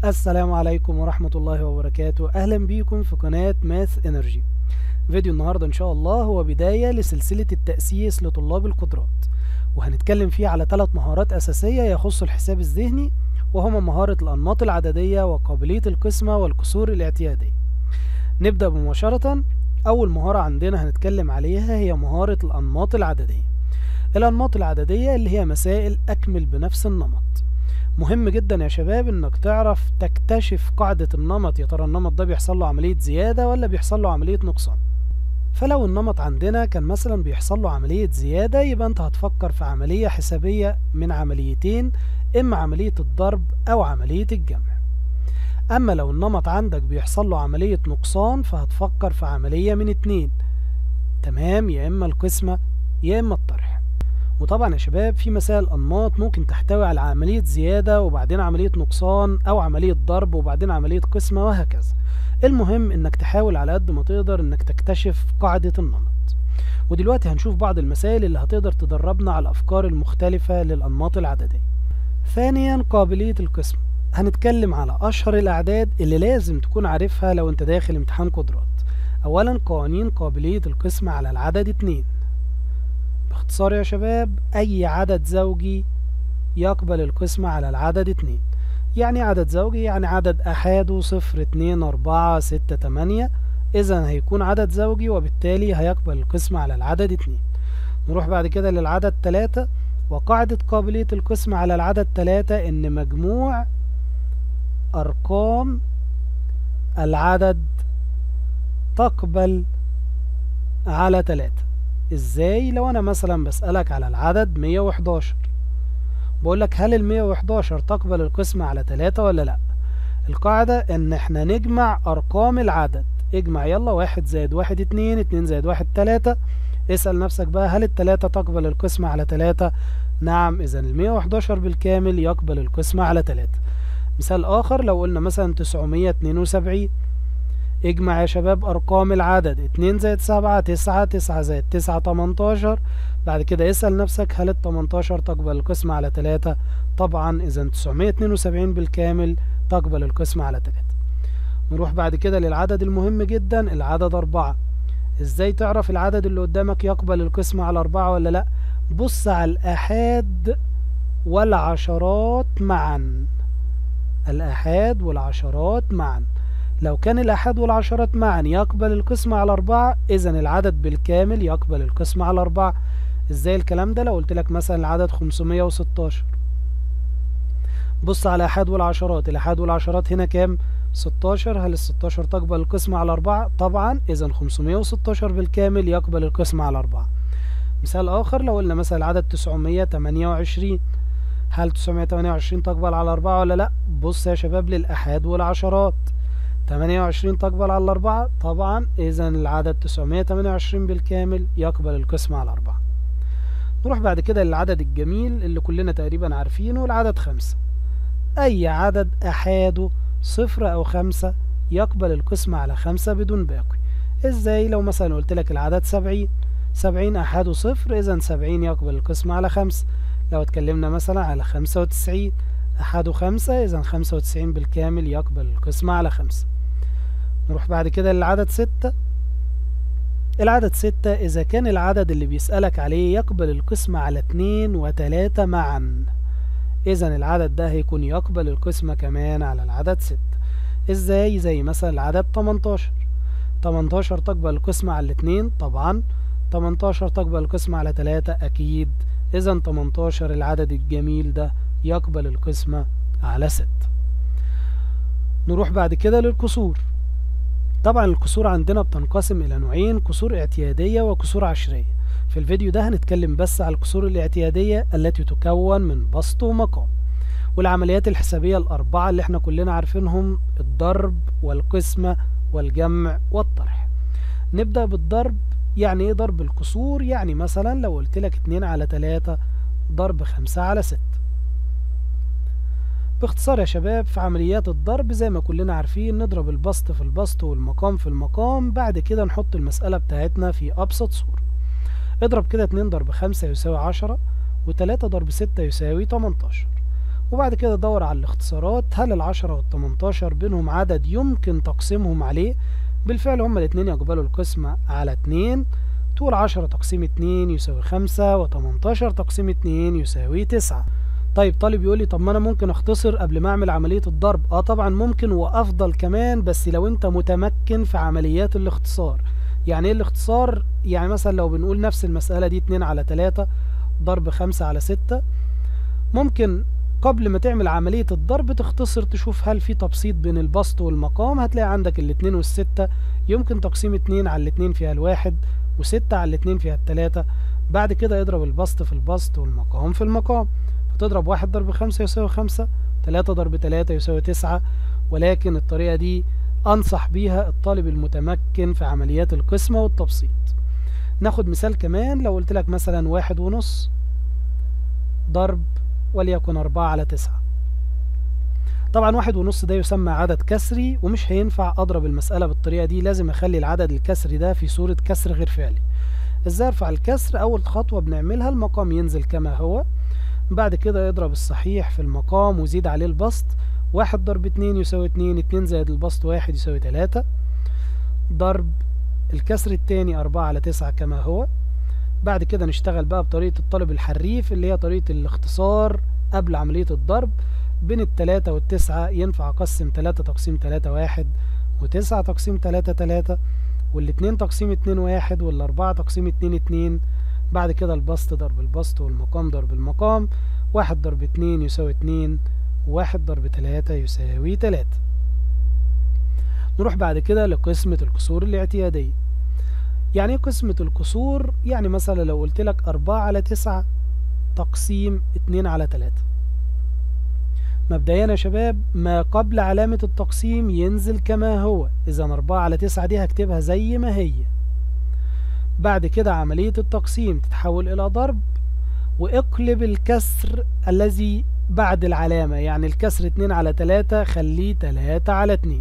السلام عليكم ورحمة الله وبركاته أهلا بيكم في قناة ماث انرجي فيديو النهاردة إن شاء الله هو بداية لسلسلة التأسيس لطلاب القدرات وهنتكلم فيه على ثلاث مهارات أساسية يخص الحساب الذهني وهما مهارة الأنماط العددية وقابلية القسمة والكسور الاعتيادية نبدأ مباشرة أول مهارة عندنا هنتكلم عليها هي مهارة الأنماط العددية الأنماط العددية اللي هي مسائل أكمل بنفس النمط مهم جدا يا شباب انك تعرف تكتشف قاعدة النمط يا ترى النمط ده بيحصل له عملية زيادة ولا بيحصل له عملية نقصان فلو النمط عندنا كان مثلا بيحصل له عملية زيادة يبقى انت هتفكر في عملية حسابية من عمليتين اما عملية الضرب او عملية الجمع اما لو النمط عندك بيحصل له عملية نقصان فهتفكر في عملية من اتنين تمام يا اما القسمة يا اما الطرح وطبعا يا شباب في مسائل انماط ممكن تحتوي على عملية زيادة وبعدين عملية نقصان او عملية ضرب وبعدين عملية قسمة وهكذا المهم انك تحاول على قد ما تقدر انك تكتشف قاعدة النمط ودلوقتي هنشوف بعض المسائل اللي هتقدر تدربنا على الافكار المختلفة للانماط العددية ثانيا قابلية القسمة هنتكلم على اشهر الاعداد اللي لازم تكون عارفها لو انت داخل امتحان قدرات اولا قوانين قابلية القسمة على العدد اتنين باختصار يا شباب أي عدد زوجي يقبل القسمة على العدد اتنين يعني عدد زوجي يعني عدد أحاده صفر اتنين أربعة ستة تمانية إذا هيكون عدد زوجي وبالتالي هيقبل القسمة على العدد اتنين نروح بعد كده للعدد تلاتة وقاعدة قابلية القسمة على العدد تلاتة إن مجموع أرقام العدد تقبل على تلاتة ازاي لو انا مثلا بسألك على العدد 111 بقولك هل ال 111 تقبل القسمة على 3 ولا لا القاعدة ان احنا نجمع ارقام العدد اجمع يلا واحد زائد واحد اتنين اتنين زائد واحد تلاتة اسأل نفسك بقى هل التلاتة تقبل القسمة على تلاتة نعم اذا ال 111 بالكامل يقبل القسمة على تلاتة مثال اخر لو قلنا مثلا 972 اجمع يا شباب ارقام العدد اتنين زائد سبعة تسعة تسعة زائد تسعة تمنتاشر بعد كده اسأل نفسك هل التمنتاشر تقبل القسمة على تلاتة طبعا اذا تسعمية اتنين وسبعين بالكامل تقبل القسمة على تلاتة نروح بعد كده للعدد المهم جدا العدد اربعة ازاي تعرف العدد اللي قدامك يقبل القسمة على اربعة ولا لا بص على الاحاد والعشرات معا الاحاد والعشرات معا لو كان الأحد والعشرات معا يقبل القسمة على أربعة إذا العدد بالكامل يقبل القسمة على أربعة إزاي الكلام ده لو قلت لك مثلا العدد 516 بص على الأحد والعشرات الأحد والعشرات هنا كام 16 هل ال 16 تقبل القسمة على أربعة طبعا إذا 516 بالكامل يقبل القسمة على أربعة مثال آخر لو قلنا مثلا العدد 928 هل 928 تقبل على أربعة ولا لأ بص يا شباب للأحاد والعشرات 28 تقبل على الأربعة طبعا إذا العدد 928 بالكامل يقبل القسمة على الأربعة نروح بعد كده للعدد الجميل اللي كلنا تقريبا عارفينه العدد خمسة أي عدد أحاده صفر أو خمسة يقبل القسمة على خمسة بدون باقي إزاي لو مثلا قلت لك العدد سبعين سبعين أحاده صفر إذا سبعين يقبل القسمة على خمسة لو اتكلمنا مثلا على خمسة وتسعين أحده خمسة إذا خمسة وتسعين بالكامل يقبل القسمة على خمسة نروح بعد كده للعدد ستة العدد ستة إذا كان العدد اللي بيسألك عليه يقبل القسمة على اتنين وتلاتة معا إذا العدد ده هيكون يقبل القسمة كمان على العدد ستة إزاي زي مثلا العدد تمنتاشر تمنتاشر تقبل القسمة على الاتنين طبعا تمنتاشر تقبل القسمة على تلاتة أكيد إذا تمنتاشر العدد الجميل ده يقبل القسمة على ستة نروح بعد كده للكسور طبعا الكسور عندنا بتنقسم إلى نوعين كسور اعتيادية وكسور عشرية في الفيديو ده هنتكلم بس على الكسور الاعتيادية التي تكون من بسط ومقام والعمليات الحسابية الأربعة اللي احنا كلنا عارفينهم الضرب والقسمة والجمع والطرح نبدأ بالضرب يعني ايه ضرب الكسور يعني مثلا لو قلت لك اتنين على تلاتة ضرب خمسة على ستة باختصار يا شباب في عمليات الضرب زي ما كلنا عارفين نضرب البسط في البسط والمقام في المقام بعد كده نحط المسألة بتاعتنا في أبسط صورة اضرب كده اتنين ضرب خمسة يساوي عشرة وتلاتة ضرب ستة يساوي تمنتاشر وبعد كده دور على الاختصارات هل العشرة والتمنتاشر بينهم عدد يمكن تقسيمهم عليه بالفعل هما الاتنين يقبلوا القسمة على اتنين تقول عشرة تقسيم اتنين يساوي خمسة وتمنتاشر تقسيم اتنين يساوي تسعة طيب طالب يقول لي طب ما انا ممكن اختصر قبل ما اعمل عملية الضرب اه طبعا ممكن وافضل كمان بس لو انت متمكن في عمليات الاختصار يعني ايه الاختصار يعني مثلا لو بنقول نفس المسألة دي اتنين على تلاتة ضرب خمسة على ستة ممكن قبل ما تعمل عملية الضرب تختصر تشوف هل في تبسيط بين البسط والمقام هتلاقي عندك الاتنين والستة يمكن تقسيم اتنين على الاتنين فيها الواحد وستة على الاتنين فيها التلاتة بعد كده اضرب البسط في البسط والمقام في المقام فتضرب واحد ضرب خمسة يساوي خمسة تلاتة ضرب تلاتة يساوي تسعة ولكن الطريقة دي أنصح بيها الطالب المتمكن في عمليات القسمة والتبسيط ناخد مثال كمان لو قلت لك مثلا واحد ونص ضرب وليكن أربعة على تسعة طبعا واحد ونص ده يسمى عدد كسري ومش هينفع أضرب المسألة بالطريقة دي لازم أخلي العدد الكسري ده في صورة كسر غير فعلي ازاي ارفع الكسر أول خطوة بنعملها المقام ينزل كما هو بعد كده يضرب الصحيح في المقام وزيد عليه البسط واحد ضرب اتنين يساوي اتنين اتنين زائد البسط واحد يساوي تلاتة ضرب الكسر التاني أربعة على تسعة كما هو بعد كده نشتغل بقى بطريقة الطالب الحريف اللي هي طريقة الاختصار قبل عملية الضرب بين التلاتة والتسعة ينفع أقسم تلاتة تقسيم تلاتة واحد وتسعة تقسيم تلاتة تلاتة والاتنين تقسيم اتنين واحد والأربعة تقسيم اتنين اتنين بعد كده البسط ضرب البسط والمقام ضرب المقام واحد ضرب اتنين يساوي اتنين واحد ضرب تلاتة يساوي تلاتة نروح بعد كده لقسمة الكسور الاعتيادية يعني ايه قسمة الكسور يعني مثلا لو قلت لك أربعة على تسعة تقسيم اتنين على تلاتة مبدئيا يا شباب ما قبل علامة التقسيم ينزل كما هو إذا أربعة على تسعة دي هكتبها زي ما هي بعد كده عملية التقسيم تتحول إلى ضرب واقلب الكسر الذي بعد العلامة يعني الكسر اتنين على تلاتة خليه تلاتة على اتنين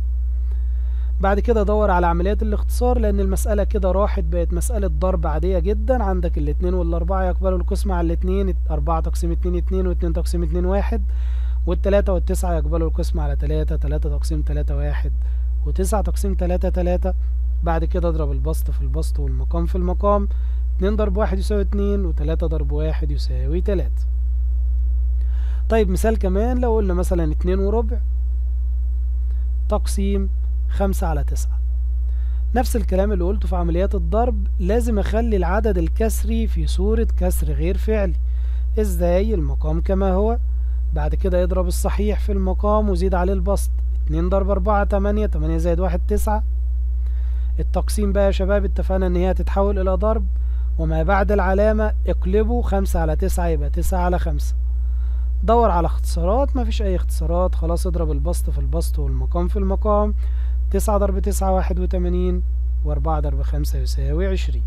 بعد كده دور على عمليات الاختصار لان المسألة كده راحت بقت مسألة ضرب عادية جدا عندك الاتنين والاربعة يقبلوا القسمة على الاتنين اربعة تقسيم اتنين اتنين واتنين تقسيم اتنين واحد والتلاتة والتسعة يقبلوا القسمة على تلاتة تلاتة تقسيم تلاتة واحد وتسعة تقسيم تلاتة تلاتة بعد كده اضرب البسط في البسط والمقام في المقام اتنين ضرب واحد يساوي اتنين وتلاتة ضرب واحد يساوي تلاتة طيب مثال كمان لو قلنا مثلا اتنين وربع تقسيم خمسة على تسعة نفس الكلام اللي قلته في عمليات الضرب لازم اخلي العدد الكسري في صورة كسر غير فعلي ازاي المقام كما هو بعد كده يضرب الصحيح في المقام وزيد عليه البسط اتنين ضرب اربعة تمانية تمانية زائد واحد تسعة التقسيم بقى يا شباب اتفقنا ان هي تتحول الى ضرب وما بعد العلامة اقلبوا خمسة على تسعة يبقى تسعة على خمسة دور على اختصارات مفيش اي اختصارات خلاص اضرب البسط في البسط والمقام في المقام تسعة ضرب تسعة واحد وتمانين واربعة ضرب خمسة يساوي عشرين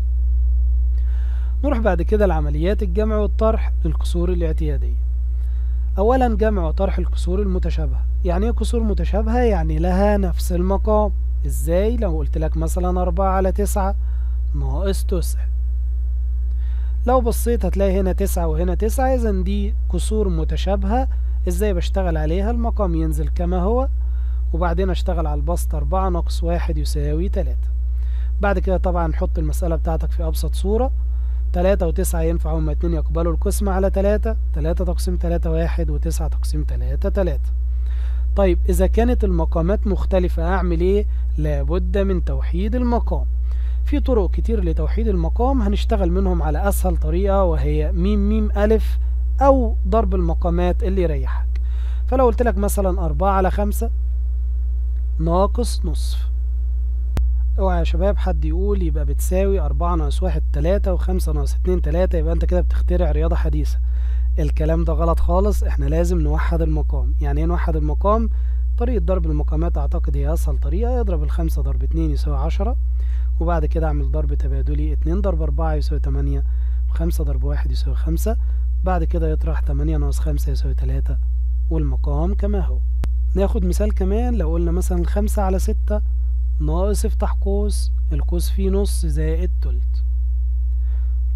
نروح بعد كده لعمليات الجمع والطرح للكسور الاعتيادية اولا جمع وطرح الكسور المتشابهة يعني ايه كسور متشابهة يعني لها نفس المقام ازاي لو قلت لك مثلا أربعة على تسعة ناقص تسع لو بصيت هتلاقي هنا تسعة وهنا تسعة إذا دي كسور متشابهة ازاي بشتغل عليها المقام ينزل كما هو وبعدين اشتغل على البسط أربعة ناقص واحد يساوي تلاتة بعد كده طبعا حط المسألة بتاعتك في أبسط صورة تلاتة وتسعة ينفع هما اتنين يقبلوا القسمة على تلاتة تلاتة تقسيم تلاتة واحد وتسعة تقسيم تلاتة تلاتة طيب إذا كانت المقامات مختلفة أعمل إيه؟ لابد من توحيد المقام في طرق كتير لتوحيد المقام هنشتغل منهم على أسهل طريقة وهي ميم ميم ألف أو ضرب المقامات اللي يريحك فلو قلت لك مثلا أربعة على خمسة ناقص نصف اوعى يا شباب حد يقول يبقى بتساوي أربعة ناقص واحد تلاتة وخمسة ناقص اتنين تلاتة يبقى انت كده بتخترع رياضة حديثة الكلام ده غلط خالص احنا لازم نوحد المقام يعني ايه نوحد المقام طريقة ضرب المقامات اعتقد هي اسهل طريقة اضرب الخمسة ضرب اتنين يساوي عشرة وبعد كده اعمل ضرب تبادلي اتنين ضرب اربعة يساوي تمانية وخمسة ضرب واحد يساوي خمسة بعد كده يطرح تمانية ناقص خمسة يساوي تلاتة والمقام كما هو ناخد مثال كمان لو قلنا مثلا خمسة على ستة ناقص افتح قوس القوس فيه نص زائد تلت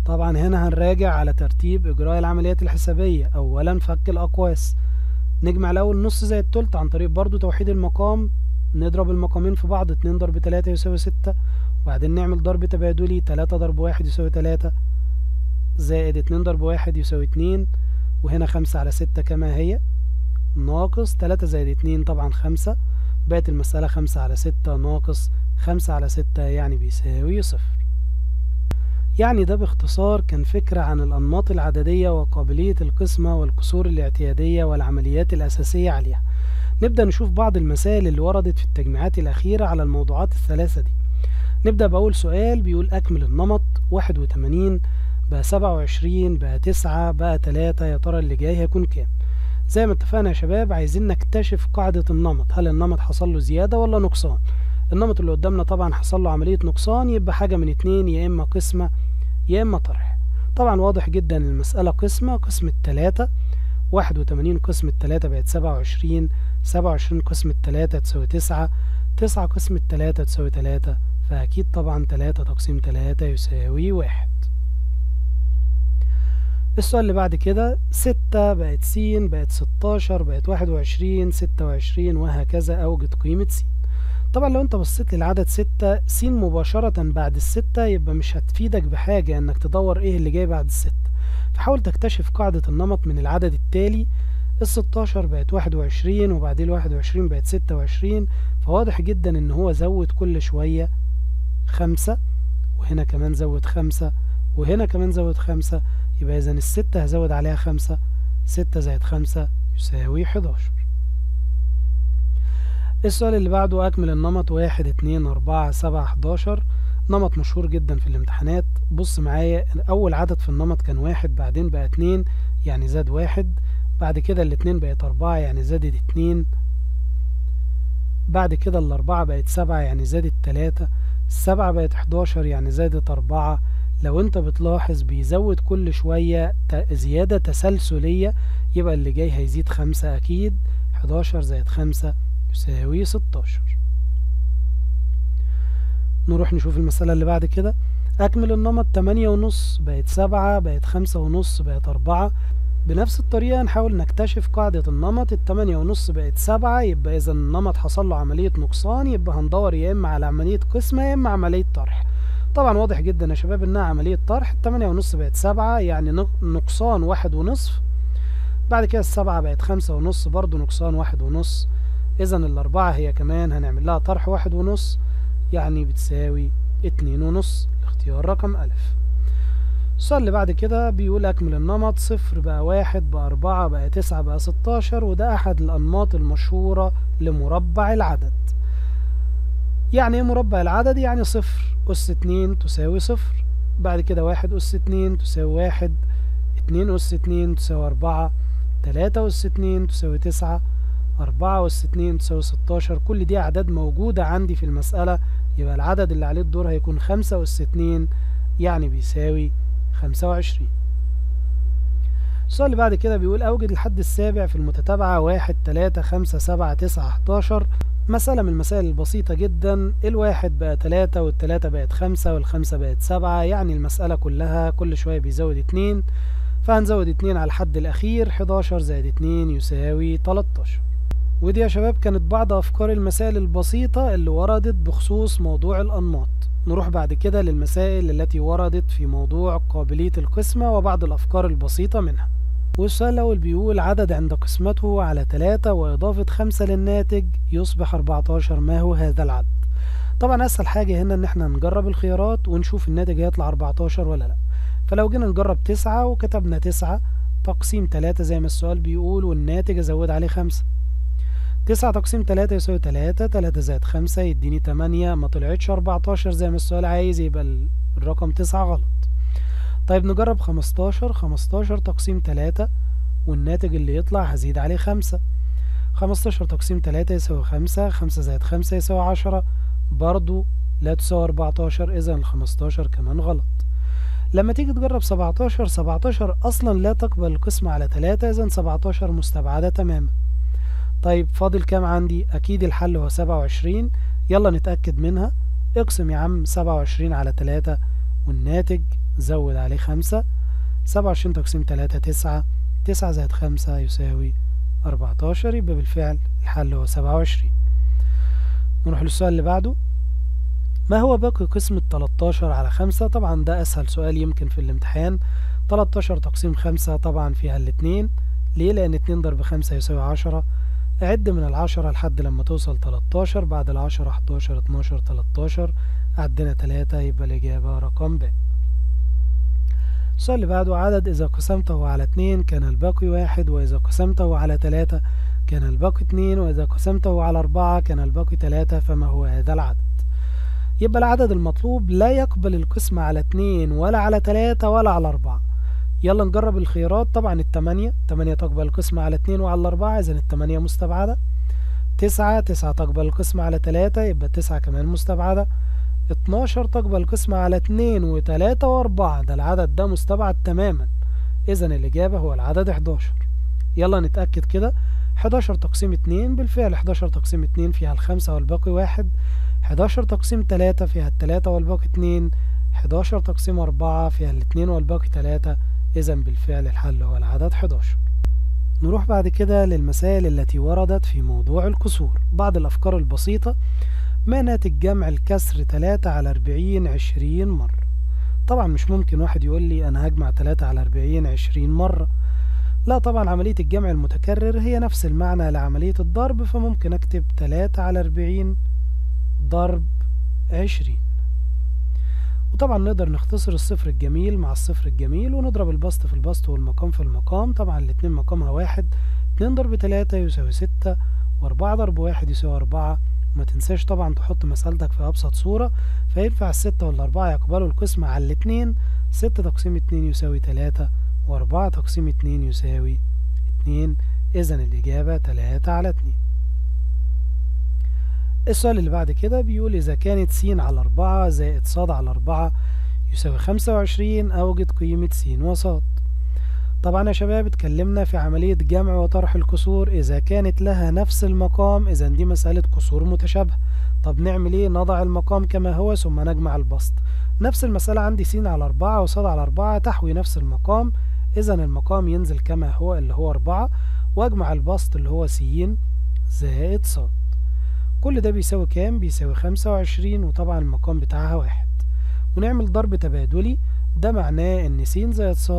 طبعا هنا هنراجع على ترتيب إجراء العمليات الحسابية أولا فك الأقواس نجمع الأول نص زائد تلت عن طريق برضو توحيد المقام نضرب المقامين في بعض اتنين ضرب تلاتة يساوي ستة وبعدين نعمل ضرب تبادلي تلاتة ضرب واحد يساوي تلاتة زائد اتنين ضرب واحد يساوي اتنين وهنا خمسة على ستة كما هي ناقص تلاتة زائد اتنين طبعا خمسة بقت المسألة خمسة على ستة ناقص خمسة على ستة يعني بيساوي صفر يعني ده باختصار كان فكرة عن الأنماط العددية وقابلية القسمة والكسور الاعتيادية والعمليات الأساسية عليها نبدأ نشوف بعض المسائل اللي وردت في التجميعات الأخيرة على الموضوعات الثلاثة دي نبدأ بأول سؤال بيقول أكمل النمط واحد وتمانين بقى سبعة وعشرين بقى تسعة بقى تلاتة يا ترى اللي جاي هيكون كام زي ما اتفقنا يا شباب عايزين نكتشف قاعدة النمط هل النمط حصل له زيادة ولا نقصان النمط اللي قدامنا طبعا حصل له عملية نقصان يبقى حاجة من اتنين يا إما قسمة يا إما طرح طبعا واضح جدا المسألة قسمة قسمة تلاتة واحد وتمانين قسمة تلاتة بقت سبعة وعشرين سبعة وعشرين قسمة تلاتة تساوي تسعة تسعة قسمة تلاتة تساوي تلاتة فأكيد طبعا تلاتة تقسيم تلاتة يساوي واحد السؤال اللي بعد كده ستة بقت س بقت ستاشر بقت واحد وعشرين ستة وعشرين وهكذا أوجد قيمة س طبعا لو انت بصيت للعدد ستة س مباشرة بعد الستة يبقى مش هتفيدك بحاجة انك تدور ايه اللي جاي بعد الستة فحاول تكتشف قاعدة النمط من العدد التالي الستاشر بقت واحد وعشرين وبعدين الواحد وعشرين بقت ستة وعشرين فواضح جدا ان هو زود كل شوية خمسة وهنا كمان زود خمسة وهنا كمان زود خمسة يبقى إذا الستة هزود عليها خمسة ستة زائد خمسة يساوي حداشر السؤال اللي بعده أكمل النمط واحد اتنين أربعة سبعة حداشر نمط مشهور جدا في الامتحانات بص معايا أول عدد في النمط كان واحد بعدين بقى اتنين يعني زاد واحد بعد كده الاتنين بقت أربعة يعني زادت اتنين بعد كده الأربعة بقت سبعة يعني زادت تلاتة السبعة بقت حداشر يعني زادت أربعة لو انت بتلاحظ بيزود كل شوية زيادة تسلسلية يبقى اللي جاي هيزيد خمسة أكيد حداشر زائد خمسة يساوي ستاشر نروح نشوف المسألة اللي بعد كده أكمل النمط تمانية ونص بقت سبعة بقت خمسة ونص بقت أربعة بنفس الطريقة نحاول نكتشف قاعدة النمط التمانية ونص بقت سبعة يبقى إذا النمط حصل له عملية نقصان يبقى هندور يا إما على عملية قسمة يا إما عملية طرح طبعا واضح جدا يا شباب إنها عملية طرح التمانية ونص بقت سبعة يعني نقصان واحد ونصف بعد كده السبعة بقت خمسة ونص برضو نقصان واحد ونص إذا الأربعة هي كمان هنعمل لها طرح واحد ونص يعني بتساوي اتنين ونص الاختيار رقم ألف السؤال اللي بعد كده بيقول أكمل النمط صفر بقى واحد بقى أربعة بقى تسعة بقى ستاشر وده أحد الأنماط المشهورة لمربع العدد يعني ايه مربع العدد يعني صفر أس اتنين تساوي صفر بعد كده واحد أس اتنين تساوي واحد اتنين أس اتنين تساوي أربعة تلاتة أس اتنين تساوي تسعة أربعة أس اتنين تساوي ستاشر كل دي أعداد موجودة عندي في المسألة يبقى العدد اللي عليه الدور هيكون خمسة أس اتنين يعني بيساوي خمسة وعشرين السؤال اللي بعد كده بيقول أوجد الحد السابع في المتتابعة واحد تلاتة خمسة سبعة تسعة حداشر مسألة من المسائل البسيطة جدا الواحد بقى تلاتة والتلاتة بقت خمسة والخمسة بقت سبعة يعني المسألة كلها كل شوية بيزود اتنين فهنزود اتنين على الحد الأخير حداشر زائد اتنين يساوي تلاتاشر ودي يا شباب كانت بعض أفكار المسائل البسيطة اللي وردت بخصوص موضوع الأنماط نروح بعد كده للمسائل التي وردت في موضوع قابلية القسمة وبعض الأفكار البسيطة منها والسؤال الأول بيقول عدد عند قسمته على تلاتة وإضافة خمسة للناتج يصبح أربعتاشر ما هو هذا العدد طبعا أسهل حاجة هنا إن احنا نجرب الخيارات ونشوف الناتج هيطلع أربعتاشر ولا لأ فلو جينا نجرب تسعة وكتبنا تسعة تقسيم تلاتة زي ما السؤال بيقول والناتج أزود عليه خمسة تسعة تقسيم تلاتة يساوي تلاتة تلاتة زائد خمسة يديني تمانية ما طلعتش أربعتاشر زي ما السؤال عايز يبقى الرقم تسعة غلط طيب نجرب خمستاشر خمستاشر تقسيم تلاتة والناتج اللي يطلع هزيد عليه خمسة خمستاشر تقسيم تلاتة يساوي خمسة خمسة زائد خمسة يساوي عشرة برضو لا تساوي أربعتاشر إذا الخمستاشر كمان غلط لما تيجي تجرب سبعتاشر سبعتاشر أصلا لا تقبل القسمة على تلاتة إذا سبعتاشر مستبعدة تماما طيب فاضل كام عندي أكيد الحل هو سبعة وعشرين يلا نتأكد منها اقسم يا عم سبعة وعشرين على تلاتة والناتج زود عليه خمسة سبعة وعشرين تقسيم تلاتة تسعة تسعة زائد خمسة يساوي أربعتاشر يبقى بالفعل الحل هو سبعة وعشرين نروح للسؤال اللي بعده ما هو باقي قسمة 13 على 5 طبعا ده أسهل سؤال يمكن في الامتحان 13 تقسيم 5 طبعا فيها الاتنين ليه لأن 2 ضرب 5 يساوي 10 أعد من العشرة لحد لما توصل 13 بعد العشرة 11 12 13 عدنا 3 يبقى الإجابة رقم ب السؤال اللي بعده عدد إذا قسمته على 2 كان الباقي واحد وإذا قسمته على 3 كان الباقي 2 وإذا قسمته على 4 كان الباقي 3 فما هو هذا العدد يبقى العدد المطلوب لا يقبل القسمة على 2 ولا على 3 ولا على 4 يلا نجرب الخيارات طبعا التمانية تمانية تقبل القسمة على 2 وعلى 4 إذا التمانية مستبعدة تسعة تسعة تقبل القسمة على 3 يبقى التسعة كمان مستبعدة 12 تقبل القسمة على 2 و3 و4 ده العدد ده مستبعد تماما إذا الإجابة هو العدد 11 يلا نتأكد كده 11 تقسيم 2 بالفعل 11 تقسيم 2 فيها الخمسة والباقي واحد 11 تقسيم 3 فيها التلاتة والباقي 2 11 تقسيم 4 فيها الاتنين والباقي 3 إذا بالفعل الحل هو العدد 11 نروح بعد كده للمسائل التي وردت في موضوع الكسور بعض الأفكار البسيطة ما ناتج جمع الكسر 3 على 40 20 مرة طبعا مش ممكن واحد يقول لي أنا هجمع 3 على 40 20 مرة لا طبعا عملية الجمع المتكرر هي نفس المعنى لعملية الضرب فممكن أكتب 3 على 40 ضرب 20 وطبعا نقدر نختصر الصفر الجميل مع الصفر الجميل ونضرب البسط في البسط والمقام في المقام طبعا الاتنين مقامها واحد اتنين ضرب تلاتة يساوي ستة واربعة ضرب واحد يساوي أربعة وما تنساش طبعا تحط مسألتك في أبسط صورة فينفع الستة والأربعة يقبلوا القسمة على الاتنين ستة تقسيم اتنين يساوي تلاتة وأربعة تقسيم اتنين يساوي اتنين إذا الإجابة تلاتة على اتنين السؤال اللي بعد كده بيقول إذا كانت س على أربعة زائد ص على أربعة يساوي خمسة وعشرين أوجد قيمة س وص طبعا يا شباب اتكلمنا في عملية جمع وطرح الكسور إذا كانت لها نفس المقام إذا دي مسألة كسور متشابهة طب نعمل ايه نضع المقام كما هو ثم نجمع البسط نفس المسألة عندي س على أربعة وص على أربعة تحوي نفس المقام إذا المقام ينزل كما هو اللي هو أربعة وأجمع البسط اللي هو س زائد ص كل ده بيساوي كام بيساوي خمسة وعشرين وطبعا المقام بتاعها واحد ونعمل ضرب تبادلي ده معناه ان س زائد ص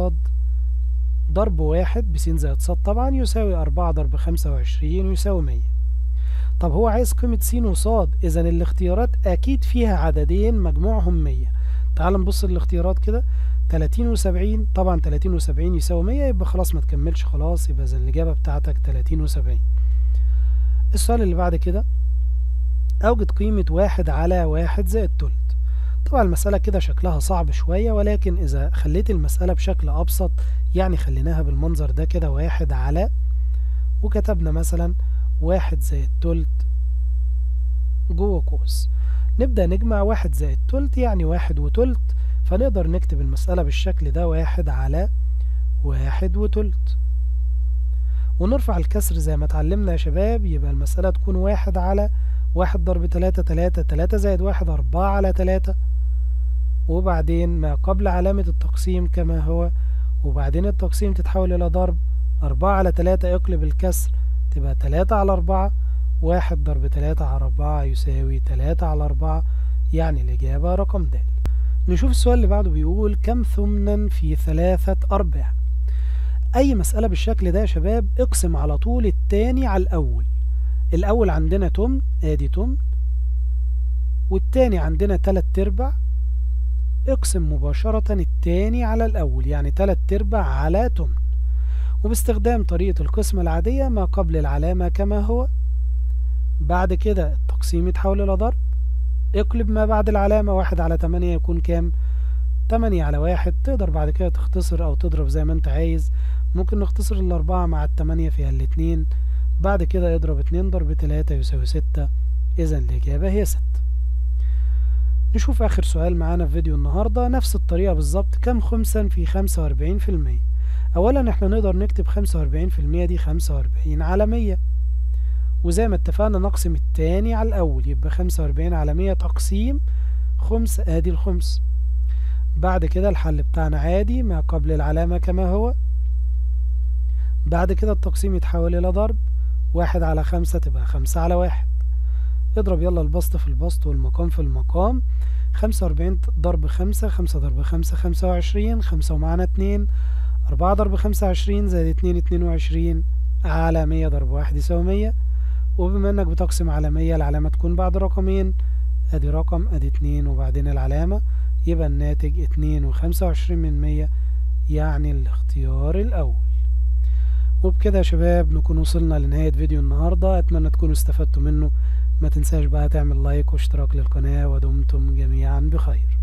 ضرب واحد بس زائد ص طبعا يساوي أربعة ضرب خمسة وعشرين يساوي مية طب هو عايز قيمة س وصاد إذا الاختيارات أكيد فيها عددين مجموعهم مية تعال نبص الاختيارات كده تلاتين وسبعين طبعا تلاتين وسبعين يساوي مية يبقى خلاص ما تكملش خلاص يبقى إذا الإجابة بتاعتك تلاتين وسبعين السؤال اللي بعد كده أوجد قيمة واحد على واحد زائد تلت طبعا المسألة كده شكلها صعب شوية ولكن إذا خليت المسألة بشكل أبسط يعني خليناها بالمنظر ده كده واحد على وكتبنا مثلا واحد زائد تلت جوه قوس نبدأ نجمع واحد زائد تلت يعني واحد وتلت فنقدر نكتب المسألة بالشكل ده واحد على واحد وتلت ونرفع الكسر زي ما اتعلمنا يا شباب يبقى المسألة تكون واحد على واحد ضرب تلاتة تلاتة تلاتة زائد واحد أربعة على تلاتة وبعدين ما قبل علامة التقسيم كما هو وبعدين التقسيم تتحول إلى ضرب أربعة على تلاتة يقلب الكسر تبقى تلاتة على أربعة واحد ضرب تلاتة على أربعة يساوي تلاتة على أربعة يعني الإجابة رقم د نشوف السؤال اللي بعده بيقول كم ثمنا في ثلاثة أرباع أي مسألة بالشكل ده يا شباب اقسم على طول التاني على الأول الأول عندنا تمن آدي تمن والتاني عندنا تلات أرباع اقسم مباشرة التاني على الأول يعني تلات أرباع على تمن وباستخدام طريقة القسمة العادية ما قبل العلامة كما هو بعد كده التقسيم يتحول إلى ضرب اقلب ما بعد العلامة واحد على تمانية يكون كام تمانية على واحد تقدر بعد كده تختصر أو تضرب زي ما انت عايز ممكن نختصر الأربعة مع التمانية فيها الاتنين بعد كده اضرب اتنين ضرب تلاتة يساوي ستة إذا الإجابة هي ستة نشوف آخر سؤال معانا في فيديو النهاردة نفس الطريقة بالظبط كم خمسا في خمسة وأربعين في المية أولا احنا نقدر نكتب خمسة وأربعين في المية دي خمسة وأربعين على مية وزي ما اتفقنا نقسم التاني على الأول يبقى خمسة وأربعين على مية تقسيم خمس آدي الخمس بعد كده الحل بتاعنا عادي ما قبل العلامة كما هو بعد كده التقسيم يتحول إلى ضرب واحد على خمسة تبقى خمسة على واحد اضرب يلا البسط في البسط والمقام في المقام خمسة وأربعين ضرب خمسة خمسة ضرب خمسة خمسة وعشرين خمسة ومعانا اتنين أربعة ضرب خمسة وعشرين زائد اتنين اتنين وعشرين على مية ضرب واحد يساوي مية وبما انك بتقسم على مية العلامة تكون بعد رقمين ادي رقم ادي اتنين وبعدين العلامة يبقى الناتج اتنين وخمسة وعشرين من مية يعني الاختيار الأول وبكده يا شباب نكون وصلنا لنهاية فيديو النهاردة أتمنى تكونوا استفدتوا منه ما تنساش بقى تعمل لايك واشتراك للقناة ودمتم جميعا بخير